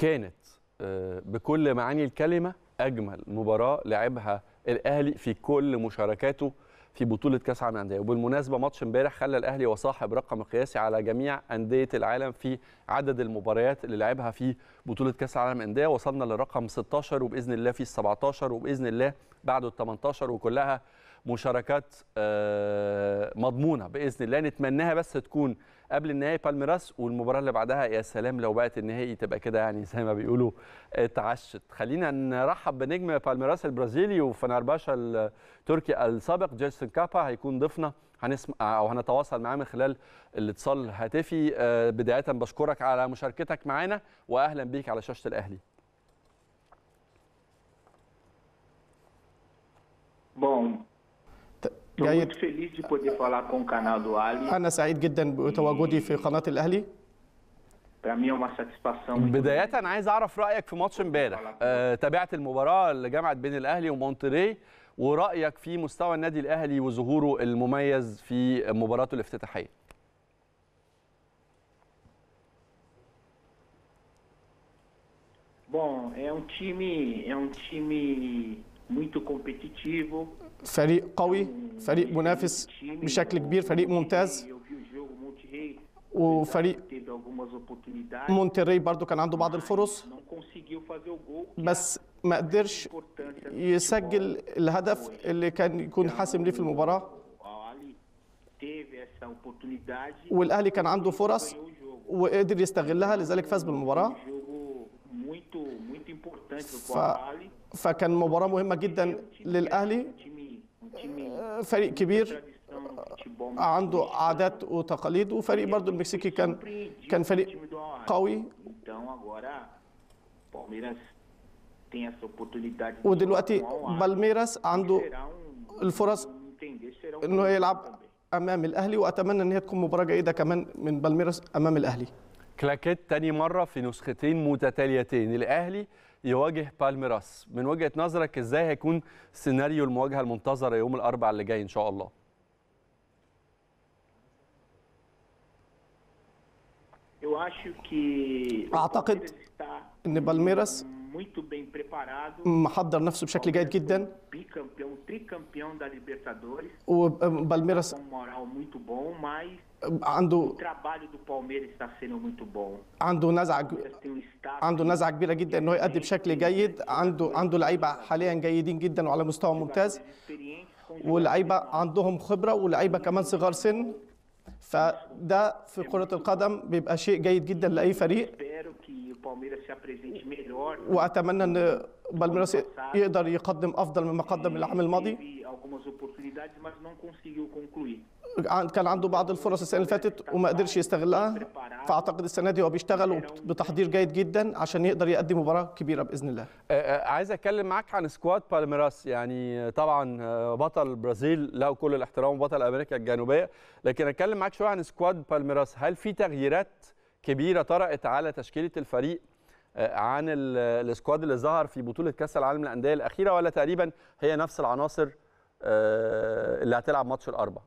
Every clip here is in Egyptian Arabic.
كانت آه، بكل معاني الكلمه اجمل مباراه لعبها الاهلي في كل مشاركاته في بطوله كاس العالم للانديه وبالمناسبه ماتش امبارح خلى الاهلي وصاحب رقم قياسي على جميع انديه العالم في عدد المباريات اللي لعبها في بطوله كاس العالم للانديه وصلنا للرقم 16 وباذن الله في ال 17 وباذن الله بعده ال 18 وكلها مشاركات آه، مضمونه باذن الله نتمناها بس تكون قبل النهائي بالميراس والمباراه اللي بعدها يا سلام لو بقت النهائي تبقى كده يعني زي ما بيقولوا اتعشت خلينا نرحب بنجم بالميراس البرازيلي وفنرباشا التركي السابق جيسون كابا هيكون ضيفنا هنسمع او هنتواصل معاه من خلال الاتصال الهاتفي آه، بدايه بشكرك على مشاركتك معنا واهلا بيك على شاشه الاهلي Bom, estou جيد muito feliz de poder falar com o canal do Ali. أنا سعيد جدا بتواجدي في قناة الأهلي Para mim é uma satisfação muito بداية عايز أعرف رأيك في ماتش امبارح آه، تابعت المباراة اللي جمعت بين الأهلي ومونتري ورأيك في مستوى النادي الأهلي وظهوره المميز في مباراته الافتتاحية Bom, é um time, é um time muito competitivo. فريق قوي فريق منافس بشكل كبير فريق ممتاز Eu vi o jogo Monterrey. وفريق Teve algumas oportunidades. مونتري برضو كان عنده بعض الفرص Não conseguiu fazer o gol. que بس ما قدرش é a importância do يسجل الهدف اللي كان يكون حاسم ليه في المباراة futebol. O Ali teve essa oportunidade. والأهلي كان عنده فرص ganhou o jogo. وقدر يستغلها لذلك فاز بالمباراة Um jogo muito, muito importante ف... para o Ali. فكان مباراة مهمة جدا للأهلي Um time, um time فريق كبير tradição no futebol. عنده عادات وتقاليد وفريق برضو المكسيكي كان كان فريق قوي Então agora o Palmeiras tem essa oportunidade. de ودلوقتي jogar com o Al-Ahly. بالميراس عنده será um, الفرص um entender será um انه problema يلعب também. امام الاهلي واتمنى ان هي تكون مباراه جيده كمان من بالميراس امام الاهلي كلاكيت تاني مرة في نسختين متتاليتين الأهلي يواجه بالميراس من وجهة نظرك إزاي هيكون سيناريو المواجهة المنتظرة يوم الأربعاء اللي جاي إن شاء الله Eu acho que o أعتقد Palmeiras está ان بالميراس muito bem preparado. محضر نفسه بشكل جيد جدا Bicampeão, tricampeão da Libertadores, وبالميراس com moral muito bom, mas عنده o trabalho do Palmeiras está sendo muito bom. عنده نزعه O Palmeiras tem um staff عنده نزعه كبيره جدا انه يأدي بشكل جيد عنده عنده لعيبه حاليا جيدين جدا وعلى مستوى ممتاز experientes com ولعيبه عندهم خبره ولعيبه كمان صغار سن فده في كره القدم بيبقى شيء جيد جدا لاي فريق Espero que o Palmeiras se apresente melhor. واتمنى ان بالميراس يقدر يقدم افضل مما قدم العام الماضي Teve algumas oportunidades, mas não conseguiu concluir. عن- كان عنده بعض الفرص السنه اللي فاتت وما قدرش يستغلها فاعتقد السنه دي هو بيشتغل وبت- بتحضير جيد جدا عشان يقدر يقدم مباراه كبيره باذن الله آه، آه، عايز اتكلم معاك عن سكواد بالميراس يعني آه، طبعا آه، بطل البرازيل له كل الاحترام وبطل امريكا الجنوبيه لكن اتكلم معاك شويه عن سكواد بالميراس هل في تغييرات كبيره طرأت على تشكيله الفريق آه، عن ال- السكواد اللي ظهر في بطوله كاس العالم للانديه الاخيره ولا تقريبا هي نفس العناصر آه، اللي هتلعب ماتش الاربع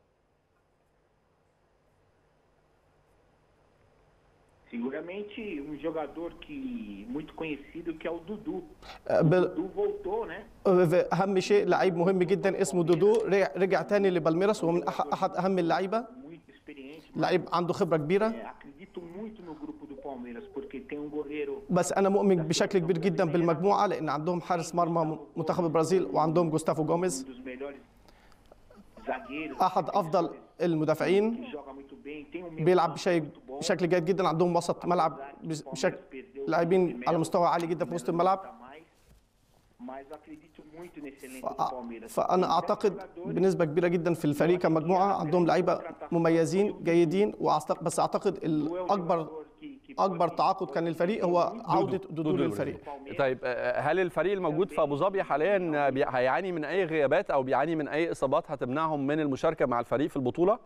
Seguramente um jogador que muito conhecido que é o Dudu. آه، O ب- Dudu voltou, né? اهم شيء لعيب مهم جدا اسمه دودو رجع, رجع تاني لبالميراس وهو من أح- احد اهم اللعيبه Muito experiente. mas, لعيب عنده خبره كبيره é, acredito muito no grupo do Palmeiras, porque tem um goleiro بس انا مؤمن بشكل كبير جدا بالمجموعه لان عندهم حارس مرمى منتخب البرازيل وعندهم جوستافو um جوميز dos melhores zagueiros. احد افضل المدافعين que joga muito bem, tem um meio بيلعب campo بشيء muito bom. بشكل جيد جدا عندهم وسط ملعب بش- بشكل لاعبين على مستوى عالي جدا في وسط الملعب Mas acredito muito nesse elenco do فأ- Palmeiras. فانا Tem اعتقد jogadores بنسبه كبيره جدا في الفريق كمجموعه عندهم لعيبه مميزين جيدين وأعتقد بس اعتقد Dudu é um الاكبر jogador que- que اكبر pode- تعاقد كان للفريق هو عوده دودو للفريق طيب آه، هل الفريق الموجود في ابو ظبي حاليا بي- هيعاني من اي غيابات او بيعاني من اي اصابات هتمنعهم من المشاركه مع الفريق في البطوله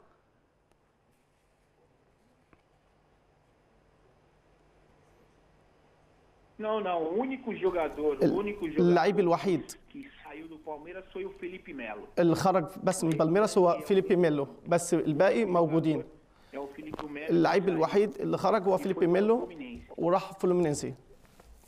Não, não. O único jogador, o único jogador اللعيب الوحيد que saiu do Palmeiras foi o Felipe Melo. اللي خرج بس من بالميراس هو فيليبي ميلو بس الباقي موجودين É o Felipe Melo. اللعيب que saiu الوحيد اللي خرج هو e foi فيليبي para o ميلو Fluminense. وراح فلومينينسي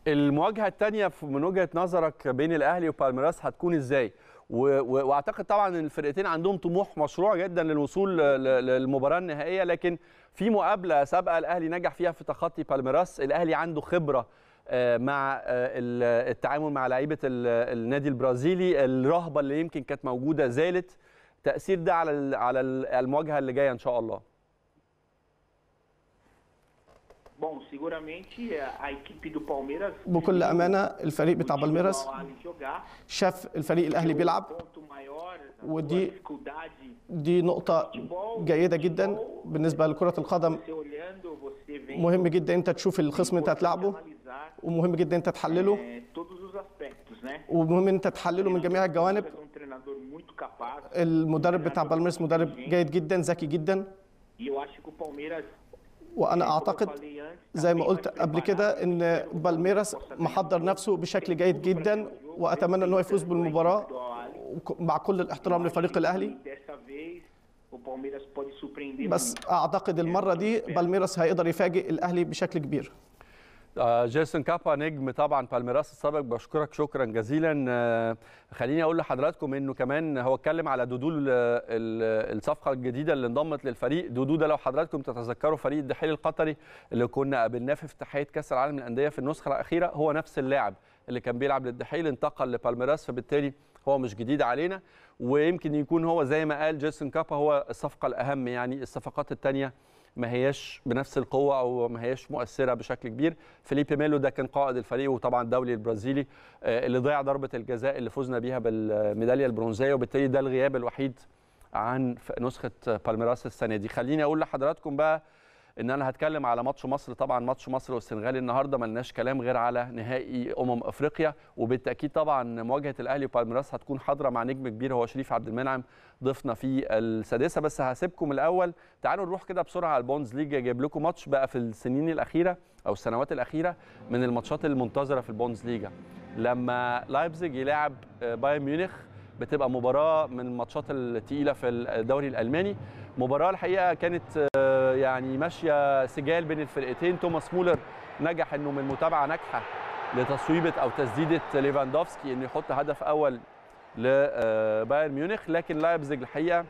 المواجهه الثانيه من وجهه نظرك بين الاهلي وبالميراس هتكون ازاي و- و- واعتقد طبعا ان الفرقتين عندهم طموح مشروع جدا للوصول ل- ل- للمباراه النهائيه لكن في مقابله سابقه الاهلي نجح فيها في تخطي بالميراس الاهلي عنده خبره آه، مع آه، ال- التعامل مع لعيبه ال- النادي البرازيلي الرهبه اللي يمكن كانت موجوده زالت تاثير ده على ال- على ال- المواجهه اللي جايه ان شاء الله Bom, seguramente a equipe do Palmeiras بكل امانه الفريق o بتاع time بالميراس do Al-Ahly jogar, شاف الفريق الاهلي بيلعب o ponto maior, a ودي- sua dificuldade دي نقطه جيده جدا بالنسبه لكره القدم você olhando, você vendo, مهم جدا انت تشوف الخصم اللي انت هتلعبه analisar ومهم جدا انت تحلله eh, todos os aspectos, né? ومهم انت تحلله من جميع الجوانب É um treinador muito capaz المدرب بتاع بالميراس مدرب جيد جدا ذكي جدا e eu acho que o Palmeiras وانا como eu اعتقد falei antes, زي ما também قلت vai قبل preparar كده ان o بالميراس محضر نفسه بشكل جيد جدا واتمنى ان هو يفوز بالمباراه وك- مع كل الاحترام لفريق الاهلي Dessa vez o Palmeiras pode surpreender بس muito. اعتقد المره دي بالميراس هيقدر يفاجئ الاهلي بشكل كبير آه، جيسون كابا نجم طبعا بالميراس السابق بشكرك شكرا جزيلا آه، خليني اقول لحضراتكم انه كمان هو اتكلم على دودو ال- ال- الصفقه الجديده اللي انضمت للفريق دودو ده لو حضراتكم تتذكروا فريق الدحيل القطري اللي كنا قابلناه في افتتاحيه كاس العالم للانديه في النسخه الاخيره هو نفس اللاعب اللي كان بيلعب للدحيل انتقل لبالميراس فبالتالي هو مش جديد علينا ويمكن يكون هو زي ما قال جيسون كابا هو الصفقه الاهم يعني الصفقات الثانيه ما هياش بنفس القوه او ما هياش مؤثره بشكل كبير فيليبي ميلو ده كان قائد الفريق وطبعا الدولي البرازيلي آه، اللي ضيع ضربه الجزاء اللي فزنا بيها بالميداليه البرونزيه وبالتالي ده الغياب الوحيد عن ف- نسخه بالميراس السنه دي خليني اقول لحضراتكم بقى ان انا هتكلم على ماتش مصر طبعا ماتش مصر والسنغال النهارده ملناش كلام غير على نهائي امم افريقيا وبالتاكيد طبعا مواجهه الاهلي وبالميراس هتكون حاضره مع نجم كبير هو شريف عبد المنعم ضيفنا في السادسه بس هسيبكم الاول تعالوا نروح كده بسرعه على البونز ليج اجيب لكم ماتش بقى في السنين الاخيره او السنوات الاخيره من الماتشات المنتظره في البونز ليجا لما لايبزيج يلاعب آه، بايرن ميونخ بتبقى مباراه من الماتشات الثقيله في الدوري الالماني مباراه الحقيقه كانت آه، يعني ماشيه سجال بين الفرقتين توماس مولر نجح انه من متابعه ناجحه لتصويبه او تسديده ليفاندوفسكي انه يحط هدف اول لبايرن ميونخ لكن لايبزيج الحقيقه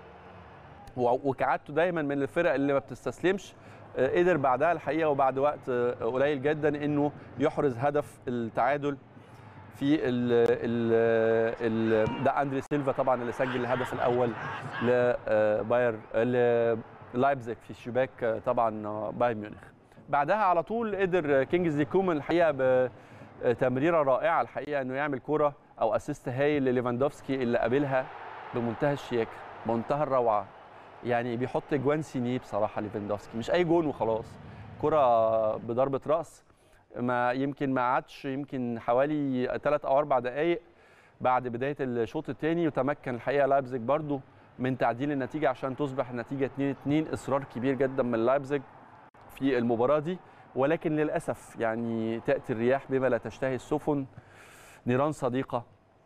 و- وكعادته دايما من الفرق اللي ما بتستسلمش آه، قدر بعدها الحقيقه وبعد وقت آه، قليل جدا انه يحرز هدف التعادل في ال ال ال ده اندري سيلفا طبعا اللي سجل الهدف الاول لباير لايبزيج في شباك آه، طبعا آه، بايرن ميونخ بعدها على طول قدر كينجزلي كومان الحقيقه بتمريره رائعه الحقيقه انه يعمل كوره او اسيست هايل لليفاندوفسكي اللي قابلها بمنتهى الشياكه بمنتهى الروعه يعني بيحط جوان سينيه بصراحه ليفاندوفسكي مش اي جون وخلاص كره بضربه راس ما يمكن ما قعدش يمكن حوالي ثلاث او اربع دقائق بعد بدايه الشوط الثاني وتمكن الحقيقه لايبزيج برضو من تعديل النتيجه عشان تصبح النتيجه 2 2 اصرار كبير جدا من لايبزيج في المباراه دي ولكن للاسف يعني تاتي الرياح بما لا تشتهي السفن نيران صديقه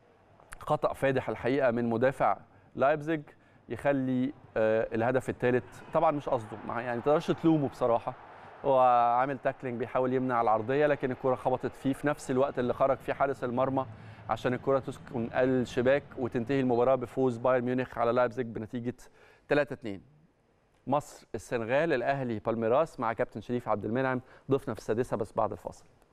خطا فادح الحقيقه من مدافع لايبزيج يخلي آه، الهدف الثالث طبعا مش قصده مع- يعني ما تقدرش تلومه بصراحه هو عامل تاكلينج بيحاول يمنع العرضيه لكن الكره خبطت فيه في نفس الوقت اللي خرج فيه حارس المرمى عشان الكره تسكن الشباك وتنتهي المباراه بفوز بايرن ميونخ على لايبزيج بنتيجه 3 2 مصر السنغال الاهلي بالميراس مع كابتن شريف عبد المنعم ضيفنا في السادسه بس بعد الفاصل